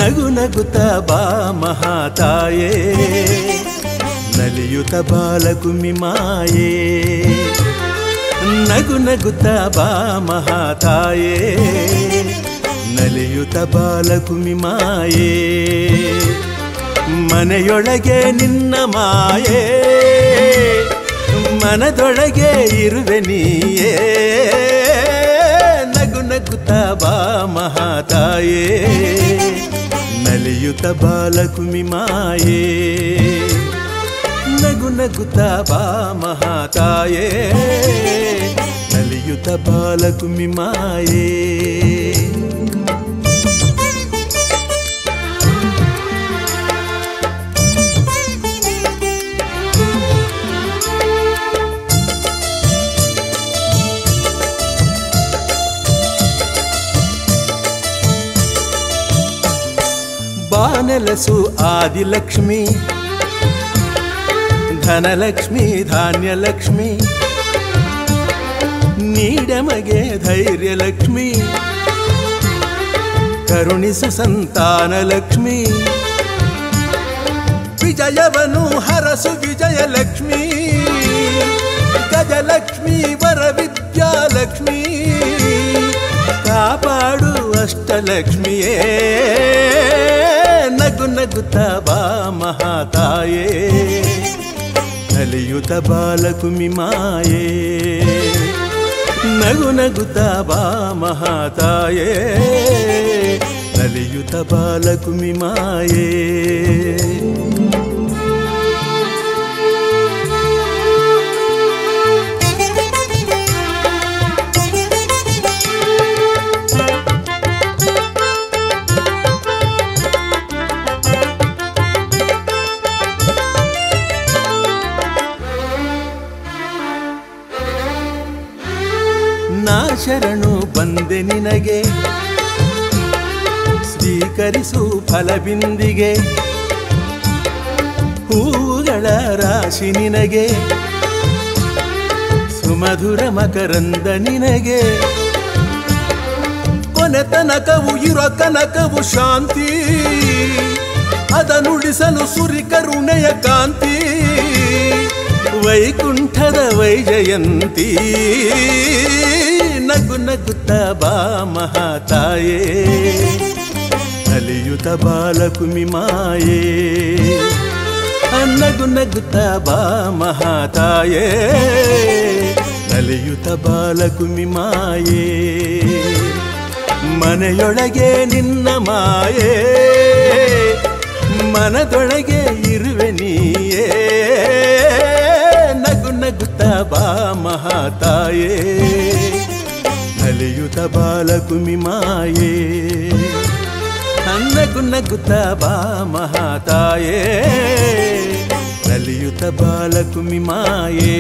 ನಗು ನಗುತ್ತ ಬಾ ಮಹಾತಾಯೇ ನಲಿಯುತ ಬಾಲಕುಮಿ ಮಾಯೇ ನಗು ನಗುತ್ತ ಬಾ ಮಹಾತಾಯೇ ನಲಿಯುತ ಬಾಲಕುಮಿ ಮಾಯೇ ಮನೆಯೊಳಗೆ ನಿನ್ನ ಮಾಯೇ ಮನದೊಳಗೆ ಇರುವೆ ನೀಯೇ ನಗು ನಗುತ್ತ ಬಾ ಮಹಾತಾಯೇ ನಲಿಯುತ ಬಾಲಕುಮಿ ಮಾಯೇ ನಗು ನಗುತ್ತ ಬಾ ಮಹಾತಾಯೇ ನಲಿಯುತ ಬಾಲಕುಮಿ ಮಾಯೇ ಬಾನೆಲಸು ಆದಿಲಕ್ಷ್ಮಿ ಧನಲಕ್ಷ್ಮಿ ಧಾನ್ಯಲಕ್ಷ್ಮಿ ನೀಡಮಗೆ ಧೈರ್ಯಲಕ್ಷ್ಮಿ ಕರುಣಿಸು ಸಂತಾನ ಲಕ್ಷ್ಮಿ ವಿಜಯವನು ಹರಸು ವಿಜಯಲಕ್ಷ್ಮಿ ಗಜಲಕ್ಷ್ಮಿ ವರ ವಿದ್ಯಾಲಕ್ಷ್ಮಿ ಕಾಪಾಡು ಅಷ್ಟಲಕ್ಷ್ಮಿಯೇ ನಗು ನಗುತ್ತ ಬಾ ಮಹಾತಾಯೇ ನಲಿಯುತ ಬಾಲಕುಮಿ ಮಾಯೇ ನಗು ನಗುತ್ತ ಬಾ ಮಹಾತಾಯೇ ನಲಿಯುತ ಬಾಲಕುಮಿ ಮಾಯೇ ನಾ ಶರಣು ಬಂದೆ ನಿನಗೆ ಸ್ವೀಕರಿಸು ಫಲಬಿಂದಿಗೆ ಹೂಗಳ ರಾಶಿ ನಿನಗೆ ಸುಮಧುರ ಮಕರಂದ ನಿನಗೆ ಕೊನೆ ತನಕವು ಇರೋ ಕನಕವು ಶಾಂತಿ ಅದನುಳಿಸಲು ಸುರಿ ಕರುಣೆಯ ಕಾಂತಿ ವೈಕುಂಠದ ವೈಜಯಂತಿ ನಗು ನಗುತ್ತ ಬಾ ಮಹಾತಾಯೇ ನಲಿಯುತ ಬಾಲಕುಮಿ ಮಾಯೇ ನಗು ನಗುತ್ತ ಬಾ ಮಹಾತಾಯೇ ನಲಿಯುತ ಬಾಲಕುಮಿ ಮಾಯೇ ಮನೆಯೊಳಗೆ ನಿನ್ನ ಮಾಯೇ ಮನದೊಳಗೆ ಇರುವೆ ನೀಯೇ ನಗು ನಗುತ್ತ ಬಾ ಮಹಾತಾಯೇ ನಲಿಯುತ ಬಾಲಕುಮಿ ಮಾಯೇ ನಗು ನಗುತ್ತ ಬಾ ಮಹಾತಾಯೇ ನಲಿಯುತ ಬಾಲಕುಮಿ ಮಾಯೇ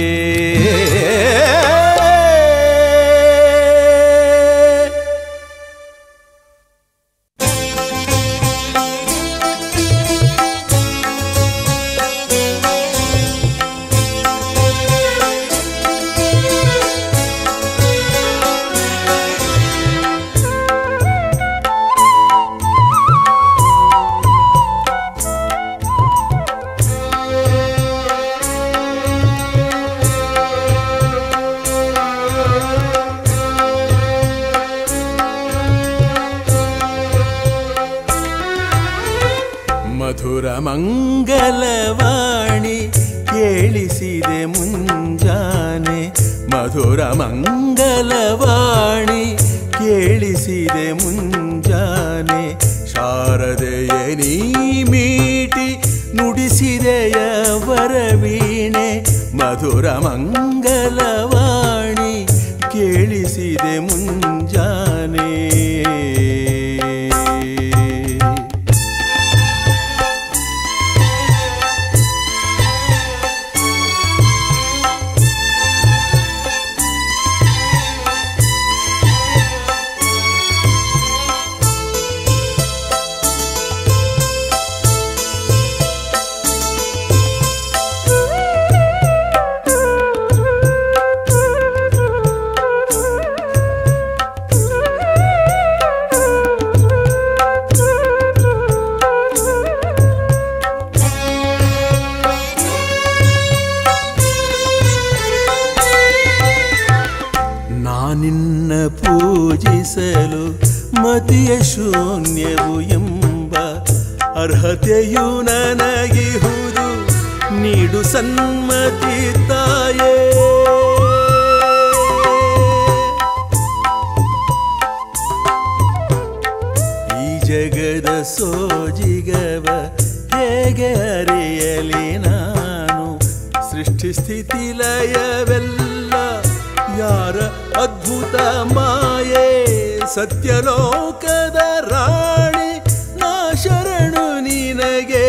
ಮಧುರ ಮಂಗಲವಾಣಿ ಕೇಳಿಸಿದೆ ಮುಂಜಾನೆ ಮಧುರ ಮಂಗಲವಾಣಿ ಕೇಳಿಸಿದೆ ಮುಂಜಾನೆ ಶಾರದೆಯ ನೀ ಮೀಟಿ ನುಡಿಸಿದೆಯ ವರವೀಣೆ ಮಧುರ ಮಂಗಲವಾಣಿ ಕೇಳಿಸಿದೆ ಮುಂಜಾನೆ ತಿಳಿಸಲು ಮತಿಯ ಶೂನ್ಯವು ಎಂಬ ಅರ್ಹತೆಯು ನನಗಿಹುದು ನೀಡು ಸನ್ಮತಿ ತಾಯೇ ಈ ಜಗದ ಸೋಜಿಗವ ಹೇಗೆ ಅರಿಯಲಿ ನಾನು ಸೃಷ್ಟಿ ಸ್ಥಿತಿ ಲಯವೆಲ್ಲ ಯಾರ ಅದ್ಭುತ ಮಾಯೆ ಸತ್ಯಲೋಕದ ರಾಣಿ ನಾ ಶರಣು ನಿನಗೆ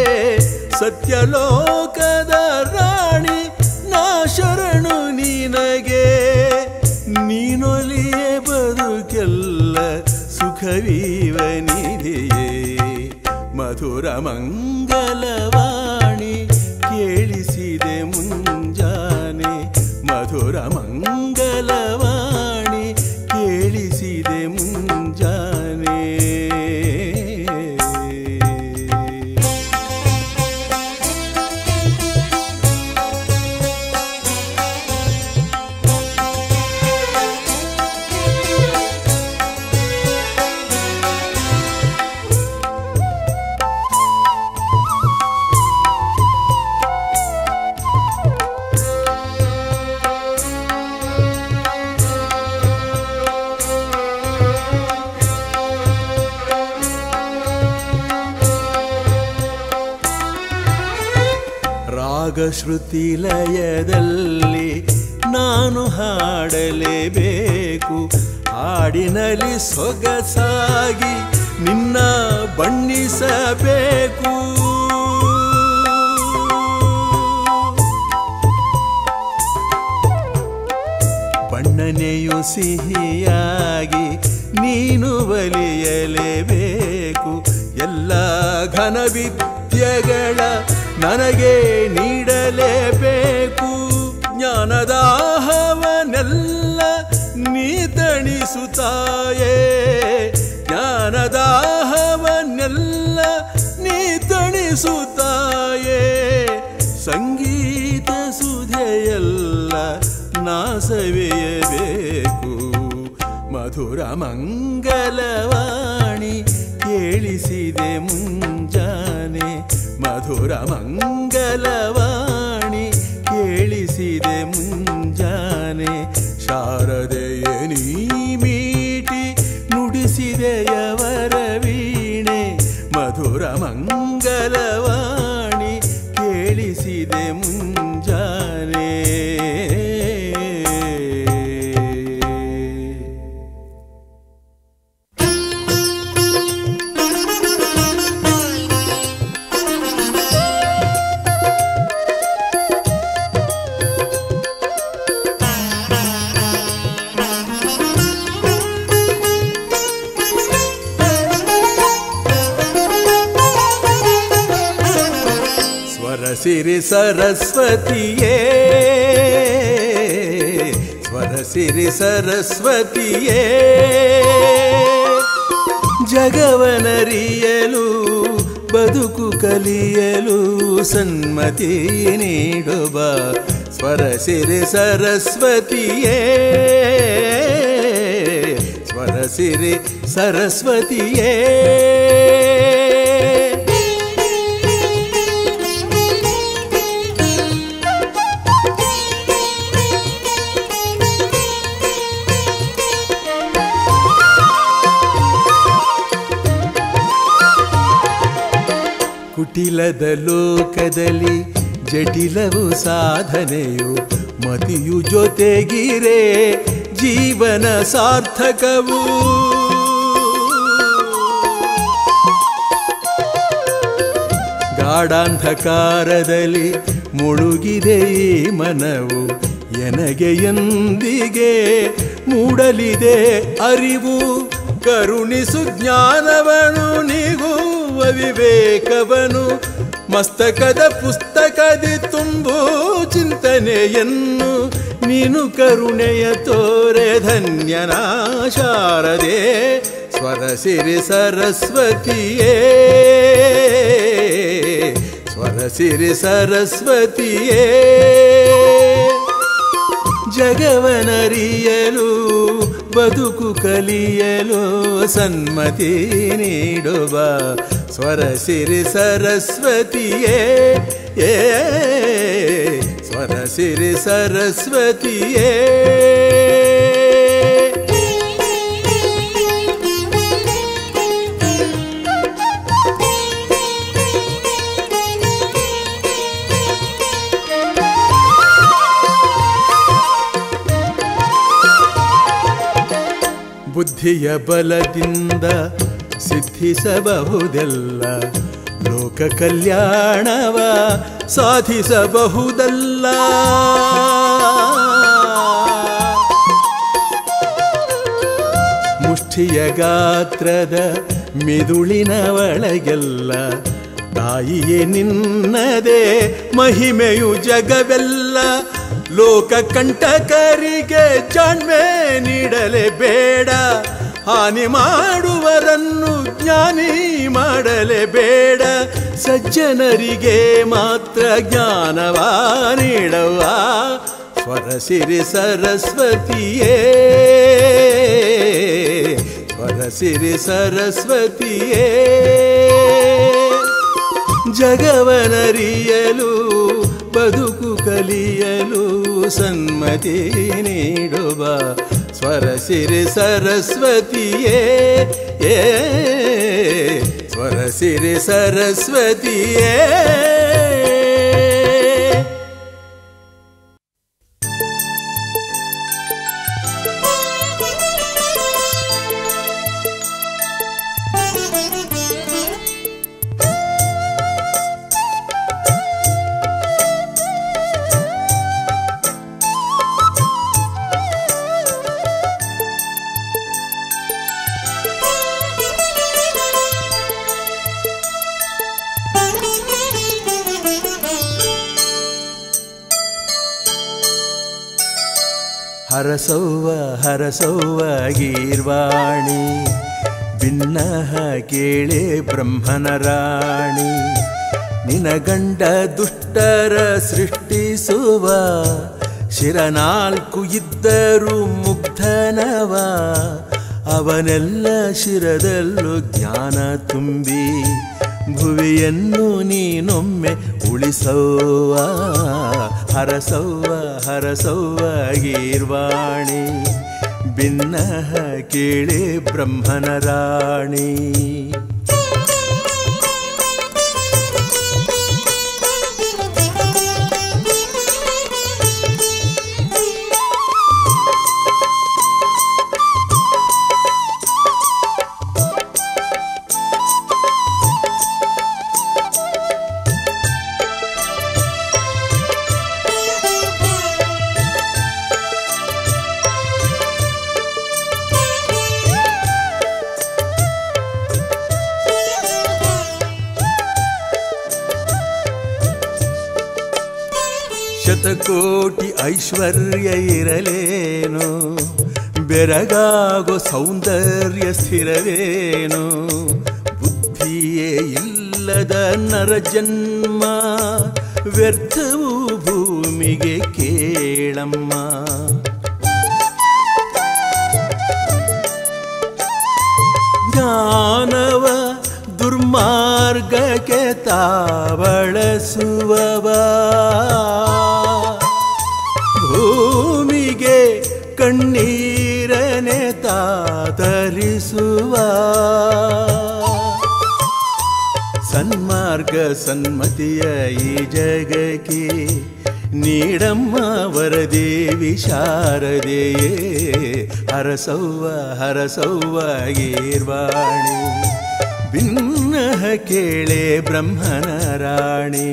ಸತ್ಯಲೋಕದ ರಾಣಿ ನಾ ಶರಣು ನಿನಗೆ ನೀನೊಲಿಯೇ ಬದುಕೆಲ್ಲ ಸುಖವೀವ ನಿಧಿಯೇ ಮಧುರ ಮಂಗಲವಾಣಿ ಕೇಳಿಸಿದೆ ಮುಂಜಾನೆ ಮಧುರ ಮಂಗಲವಾಣಿ ಕೇಳಿಸಿದೆ ಮುಂಜಾನೆ ರಾಗಶ್ರುತಿ ಲಯದಲ್ಲಿ ನಾನು ಹಾಡಲೇಬೇಕು ಹಾಡಿನಲ್ಲಿ ಸೊಗಸಾಗಿ ನಿನ್ನ ಬಣ್ಣಿಸಬೇಕು ಬಣ್ಣನೆಯು ಸಿಹಿಯಾಗಿ ನೀನು ಬಲಿಯಲೇಬೇಕು ಎಲ್ಲ ಘನ ವಿದ್ಯೆಗಳ ನನಗೆ ನೀಡಲೇಬೇಕು ಜ್ಞಾನದಾಹವನೆಲ್ಲ ನೀ ತಣಿಸುತ್ತಾಯೇ ಜ್ಞಾನದಾಹವನ್ನೆಲ್ಲ ನೀ ತಣಿಸುತ್ತಾಯೇ ಸಂಗೀತ ಸುಧೆಯಲ್ಲ ನಾ ಸವಿಯಬೇಕು ಮಧುರ ಮಂಗಲವಾಣಿ ಕೇಳಿಸಿದೆ ಮುಂಜಾನೆ ಮಧುರ ಮಂಗಲವಾಣಿ ಕೇಳಿಸಿದೆ ಮುಂಜಾನೆ ಶಾರದೆಯ ನೀ ಮೀಟಿ ನುಡಿಸಿದೆಯವರ ವೀಣೆ ಮಧುರ ಮಂಗಲವಾಣಿ ಕೇಳಿಸಿದೆ ಮುಂಜಾನೆ ಸ್ವರ ಸಿರಿ ಸರಸ್ವತಿಯೇ ಸ್ವರ ಸಿರಿ ಸರಸ್ವತಿಯೇ ಜಗವನರಿಯಲು ಬದುಕು ಕಲಿಯಲು ಸನ್ಮತಿ ನೀಡುವ ಸ್ವರ ಸಿರಿ ಸರಸ್ವತಿಯೇ ಸ್ವರ ಸಿರಿ ಸರಸ್ವತಿಯೇ ಕುಟಿಲದ ಲೋಕದಲ್ಲಿ ಜಟಿಲವು ಸಾಧನೆಯು ಮತಿಯು ಜೊತೆಗಿರೆ ಜೀವನ ಸಾರ್ಥಕವು ಗಾಢಾಂಧಕಾರದಲ್ಲಿ ಮುಳುಗಿದೆ ಈ ಮನವು ಎನಗೆ ಎಂದಿಗೆ ಮೂಡಲಿದೆ ಅರಿವು ಕರುಣಿಸು ಜ್ಞಾನವನು ನಿಗುವ ವಿವೇಕವನು ಮಸ್ತಕದ ಪುಸ್ತಕದಿ ತುಂಬು ಚಿಂತನೆಯನ್ನು ನೀನು ಕರುಣೆಯ ತೋರೆ ಧನ್ಯನ ಶಾರದೆ ಸ್ವರ ಸಿರಿ ಸರಸ್ವತಿಯೇ ಸ್ವರ ಸಿರಿ ಸರಸ್ವತಿಯೇ ಜಗವನರಿಯಲು ಬದುಕು ಕಲಿಯಲು ಸನ್ಮತಿ ನೀಡುವ ಸ್ವರ ಸಿರಿ ಸರಸ್ವತಿಯೇ ಏ ಸ್ವರ ಸಿರಿ ಸರಸ್ವತಿಯೇ ಬುದ್ಧಿಯ ಬಲದಿಂದ ಸಿದ್ಧಿಸಬಹುದೆಲ್ಲ ಲೋಕ ಕಲ್ಯಾಣವ ಸಾಧಿಸಬಹುದಲ್ಲ ಮುಷ್ಟಿಯ ಗಾತ್ರದ ಮಿದುಳಿನ ಒಳಗೆಲ್ಲ ತಾಯಿಯೇ ನಿನ್ನದೇ ಮಹಿಮೆಯು ಜಗವೆಲ್ಲ ಲೋಕ ಕಂಟಕರಿಗೆ ಜಾಣ್ಮೆ ನೀಡಲೇ ಬೇಡ ಹಾನಿ ಮಾಡುವರನ್ನು ಜ್ಞಾನಿ ಮಾಡಲೇ ಬೇಡ ಸಜ್ಜನರಿಗೆ ಮಾತ್ರ ಜ್ಞಾನವ ನೀಡವ ಸ್ವರ ಸಿರಿ ಸರಸ್ವತಿಯೇ ಸ್ವರ ಸಿರಿ ಸರಸ್ವತಿಯೇ ಜಗವನರಿಯಲು ಬದುಕು ಕಲಿಯಲು ಸನ್ಮತಿ ನೀಡುವ ಸ್ವರ ಸಿರಿ ಸರಸ್ವತಿಯೇ ಏ ಸ್ವರ ಸಿರಿ ಸರಸ್ವತಿಯೇ ಹರಸೌವ ಹರಸೌವ ಗೀರ್ವಾಣಿ ಭಿನ್ನಹ ಕೇಳೆ ಬ್ರಹ್ಮನ ರಾಣಿ ನಿನ ಗಂಡ ದುಷ್ಟರ ಸೃಷ್ಟಿಸುವ ಶಿರನಾಲ್ಕು ಇದ್ದರು ಮುಗ್ಧನವ ಅವನೆಲ್ಲ ಶಿರದಲ್ಲೂ ಜ್ಞಾನ ತುಂಬಿ ಭುವಿಯನ್ನು ನೀನೊಮ್ಮೆ ಉಳಿಸೌವ ಹರಸೌವ ಹರಸೌವ ಗೀರ್ವಾಣಿ ಭಿನ್ನಹ ಕೇಳೆ ಬ್ರಹ್ಮನ ರಾಣಿ ಶತಕೋಟಿ ಐಶ್ವರ್ಯ ಇರಲೇನು ಬೆರಗಾಗೋ ಸೌಂದರ್ಯ ಸ್ಥಿರವೇನು ಬುದ್ಧಿಯೇ ಇಲ್ಲದ ನರ ಜನ್ಮ ವ್ಯರ್ಥವು ಭೂಮಿಗೆ ಕೇಳಮ್ಮ ಜ್ಞಾನವ ದುರ್ಮಾರ್ಗಕ್ಕೆ ತಾವಳಸುವವ ಭೂಮಿಗೆ ಕಣ್ಣೀರನೆ ತಾತರಿಸುವ ಸನ್ಮಾರ್ಗ ಸನ್ಮತಿಯ ಈ ಜಗಕ್ಕೆ ನೀಡಮ್ಮ ವರದೇವಿ ಶಾರದೆಯೇ ಹರಸೌವ ಹರಸೌವ ಗೀರ್ವಾಣಿ ಭಿನ್ನಹ ಕೇಳೆ ಬ್ರಹ್ಮನ ರಾಣಿ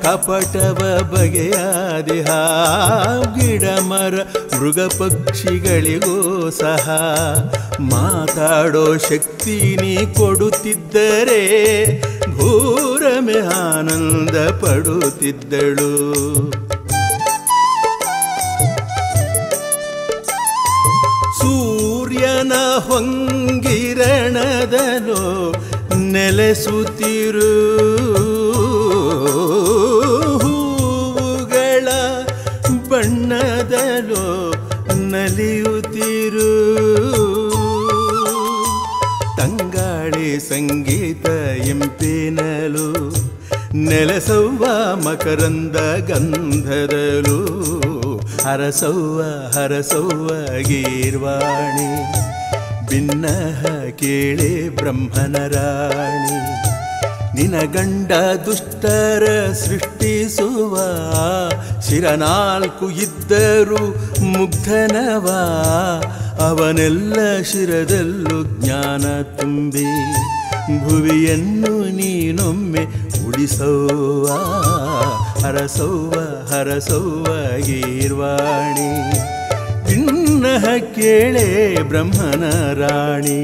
ಕಪಟವ ಬಗೆಯಾದಿಹ ಗಿಡ ಮರ ಮೃಗ ಪಕ್ಷಿಗಳಿಗೂ ಸಹ ಮಾತಾಡೋ ಶಕ್ತಿ ನೀ ಕೊಡುತ್ತಿದ್ದರೆ ಭೂರಮೆ ಆನಂದ ಪಡುತ್ತಿದ್ದಳು ಸೂರ್ಯನ ಹೊಂಗಿರಣದಲು ನೆಲೆಸುತ್ತಿರು ಹೂವುಗಳ ಬಣ್ಣದಲು ನಲಿಯುತ್ತಿರು ತಂಗಾಳಿ ಸಂಗೀತ ಎಂಪಿನಲು ನೆಲೆಸವ್ವ ಮಕರಂದ ಗಂಧದಲು ಹರಸವ್ವ ಹರಸವ್ವ ಗೀರ್ವಾಣಿ ಭಿನ್ನಹ ಕೇಳೆ ಬ್ರಹ್ಮನ ರಾಣಿ ನಿನ ಗಂಡ ದುಷ್ಟರ ಸೃಷ್ಟಿಸುವ ಶಿರನಾಲ್ಕು ಇದ್ದರು ಮುಗ್ಧನವ ಅವನೆಲ್ಲ ಶಿರದಲ್ಲೂ ಜ್ಞಾನ ತುಂಬಿ ಭುವಿಯನ್ನು ನೀನೊಮ್ಮೆ ಉಳಿಸವ್ವ ಹರಸವ್ವ ಹರಸವ್ವ ಗೀರ್ವಾಣಿ ಭಿನ್ನಹ ಕೇಳೆ ಬ್ರಹ್ಮನ ರಾಣಿ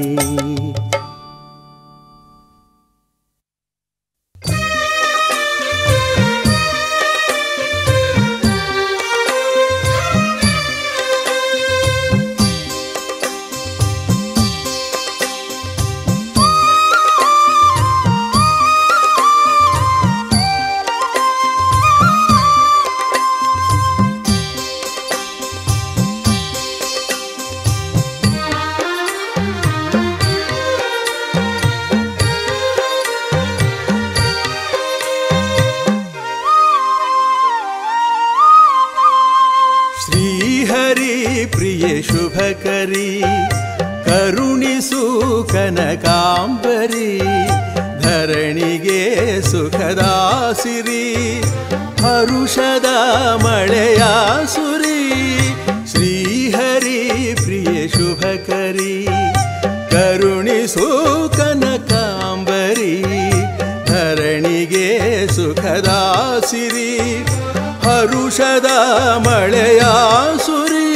ಶ್ರೀಹರಿ ಪ್ರಿಯ ಶುಭಕರಿ ಕರುಣಿಸು ಕನಕಾಂಬರಿ ಧರಣಿಗೆ ಸುಖದಾಸಿರಿ ಹರುಷದ ಮಳೆಯ ಸುರಿ ಶ್ರೀಹರಿ ಪ್ರಿಯ ಶುಭಕರಿ ಕರುಣಿಸು ಕನಕಾಂಬರಿ ಧರಣಿಗೆ ಸುಖದಾಸಿರಿ ಹರುಷದ ಮಳೆಯ ಸುರಿ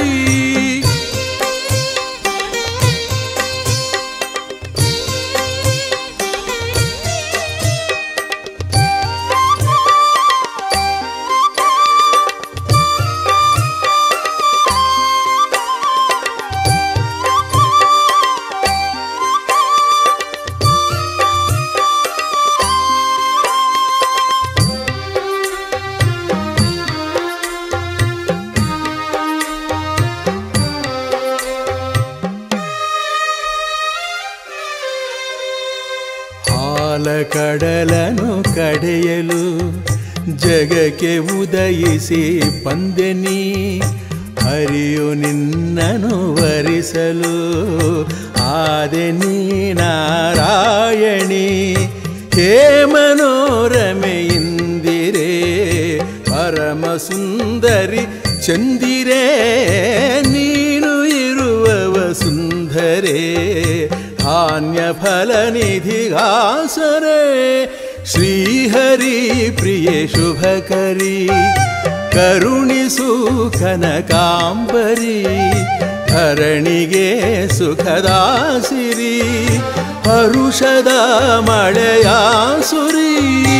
ಹಾಲ ಕಡಲನು ಕಡೆಯಲು ಜಗಕ್ಕೆ ಉದಯಿಸಿ ಬಂದೆನಿ ಹರಿಯು ನಿನ್ನನು ವರಿಸಲು ಆದೆನಿ ನಾರಾಯಣಿ ಹೇ ಮನೋರಮೆ ಇಂದಿರೆ ಪರಮ ಸುಂದರಿ ಚಂದಿರೇ ನೀನು ಇರುವವ ಸುಂದರೇ ಧಾನ್ಯ ಫಲ ನಿಧಿಗಾಸರೆ ಶ್ರೀಹರಿ ಪ್ರಿಯ ಶುಭಕರಿ ಕರುಣಿಸು ಕನಕಾಂಬರಿ ಧರಣಿಗೆ ಸುಖದಾಸಿರಿ ಹರುಷದ ಮಳೆಯ ಸುರಿ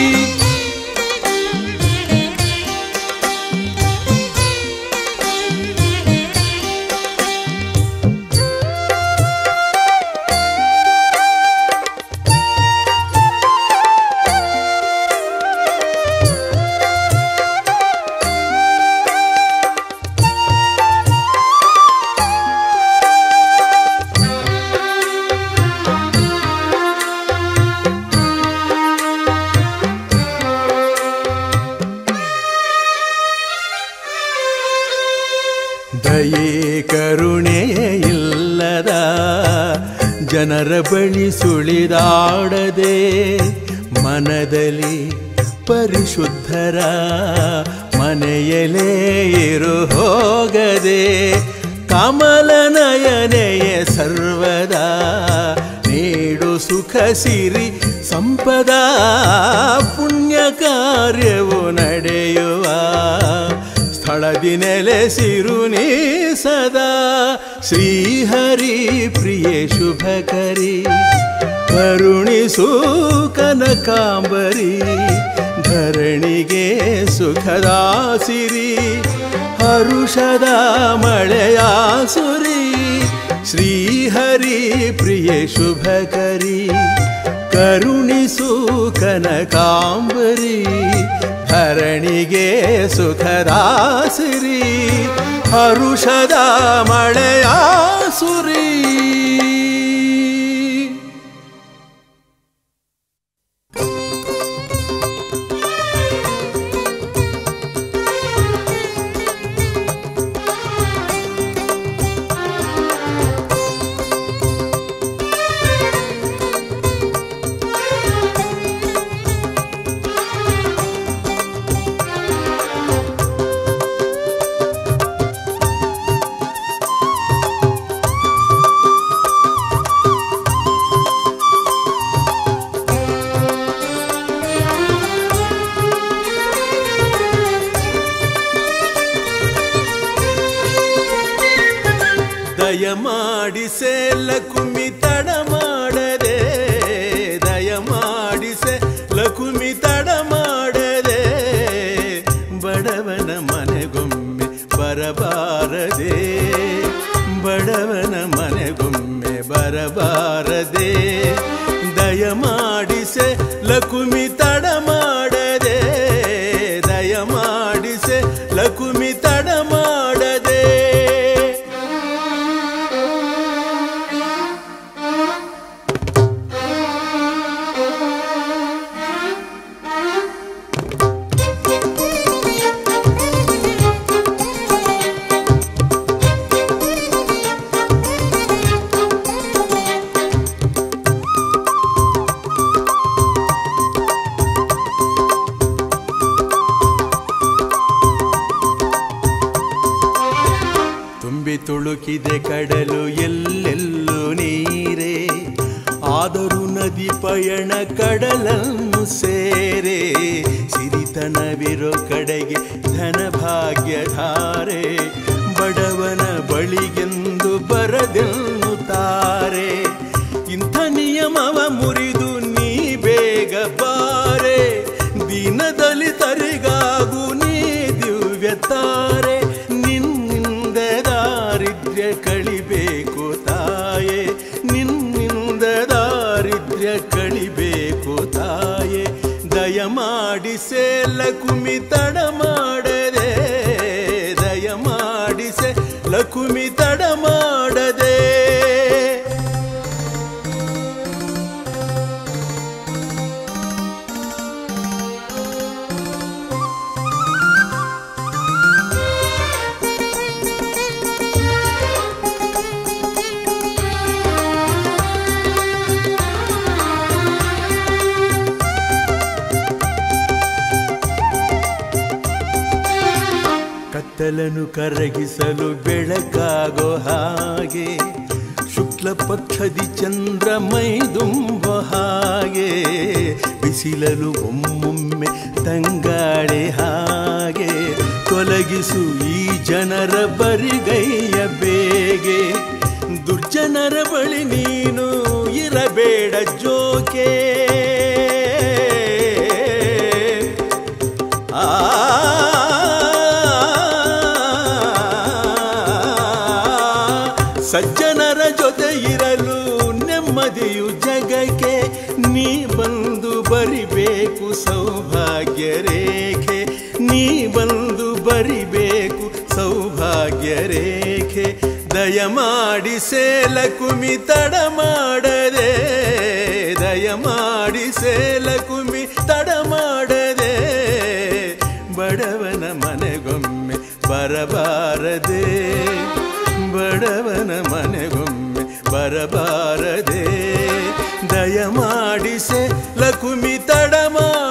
ದಯೆ ಕರುಣೆಯೇ ಇಲ್ಲದ ಜನರ ಬಳಿ ಸುಳಿದಾಡದೆ ಮನದಲ್ಲಿ ಪರಿಶುದ್ಧರ ಮನೆಯಲೇ ಇರು ಹೋಗದೆ ಕಮಲ ನಯನೆಯ ಸರ್ವದ ನೀಡು ಸುಖ ಸಿರಿ ಸಂಪದ ಪುಣ್ಯ ಕಾರ್ಯವು ನಡೆಯುವ ಸ್ಥಳದಿ ನೆಲೆಸಿರು ನೀ ಸದಾ ಶ್ರೀಹರಿ ಪ್ರಿಯೆ ಶುಭಕರಿ ಕರುಣಿಸು ಕನಕಾಂಬರಿ ಧರಣಿಗೆ ಸುಖದಾಸಿರಿ ಹರುಷದ ಮಳೆಯ ಸುರಿ ಶ್ರೀಹರಿ ಪ್ರಿಯೆ ಶುಭಕರಿ ಕರುಣಿಸು ಕನಕಾಂಬರಿ ಧರಣಿಗೆ ಸುಖದಾಸಿರಿ ಹರುಷದ ಮಳೆಯ ಸುರಿ ದಯಮಾಡಿಸೆ ಲಕುಮಿ ತಡ ಮಾಡದೆ ದಯಮಾಡಿಸೆ ಲಕುಮಿ ತಡ ಮಾಡದೆ ಬಡವನ ಮನೆಗೊಮ್ಮೆ ಬರಬಾರದೆ ಬಡವನ ಮನೆಗೊಮ್ಮೆ ಬರಬಾರದೆ ದಯಮಾಡಿಸೆ ಲಕುಮಿ ತಡ ಮಾಡದೆ ದಯಮಾಡಿಸೆ ಲಕುಮಿ ತಡ ಮಾಡದೆ ತುಂಬಿ ತುಳುಕಿದೆ ಕಡಲು ಎಲ್ಲೆಲ್ಲೂ ನೀರೇ ಆದರೂ ನದಿ ಪಯಣ ಕಡಲನ್ನು ಸೇರೆ ಸಿರಿತನವಿರೋ ಕಡೆಗೆ ಧನ ಭಾಗ್ಯಧಾರೆ ಬಡವನ ಬಳಿಗೆಂದು ಬರದೆನ್ನುತ್ತಾರೆ ಇಂಥ ನಿಯಮವ ಮುರಿದು ನೀ ಬೇಗ ಬಾರೆ ದೀನದಲಿತರಿಗಾಗು ನೀ ದಿವ್ಯತಾರೆ ನಿನ್ನಿಂದ ದಾರಿದ್ರ್ಯ ಕಳಿಬೇಕು ತಾಯೇ ನಿನ್ನಿಂದ ದಾರಿದ್ರ್ಯ ಕಳಿಬೇಕು ತಾಯೇ ದಯಮಾಡಿಸೆ ಲಕುಮಿ ತಡ ಮಾಡದೆ ದಯಮಾಡಿಸೆ ಲಕುಮಿ ತಡ ಮಾಡದೆ ಕತ್ತಲನು ಕರಗಿಸಲು ಬೆಳಕಾಗೋ ಹಾಗೆ ಶುಕ್ಲ ಪಕ್ಷದಿ ಚಂದ್ರ ಮೈದುಂಬೋ ಹಾಗೆ ಬಿಸಿಲಲು ಒಮ್ಮೊಮ್ಮೆ ತಂಗಾಳೆ ಹಾಗೆ ತೊಲಗಿಸು ಈ ಜನರ ಬರಿಗೈಯ ಬೇಗೆ ದುರ್ಜನರ ಬಳಿ ನೀನು ಇರಬೇಡ ಜೋಕೆ ಆ ಸಜ್ಜನರ ಜೊತೆ ಇರಲು ನೆಮ್ಮದಿಯು ಜಗಕ್ಕೆ ನೀ ಬಂದು ಬರಿಬೇಕು ಸೌಭಾಗ್ಯ ರೇಖೆ ನೀ ಬಂದು ಬರಿಬೇಕು ಸೌಭಾಗ್ಯ ರೇಖೆ ದಯಮಾಡಿಸೆ ಲಕುಮಿ ತಡ ಮಾಡದೆ ದಯಮಾಡಿಸೆ ಲಕುಮಿ ತಡ ಮಾಡದೆ ಬಡವನ ಮನೆಗೊಮ್ಮೆ ಬರಬಾರದೆ ಬಡವನ ಮನೆಗೊಮ್ಮೆ ಬರಬಾರದೆ ದಯಮಾಡಿಸೆ ಲಕುಮಿ ತಡ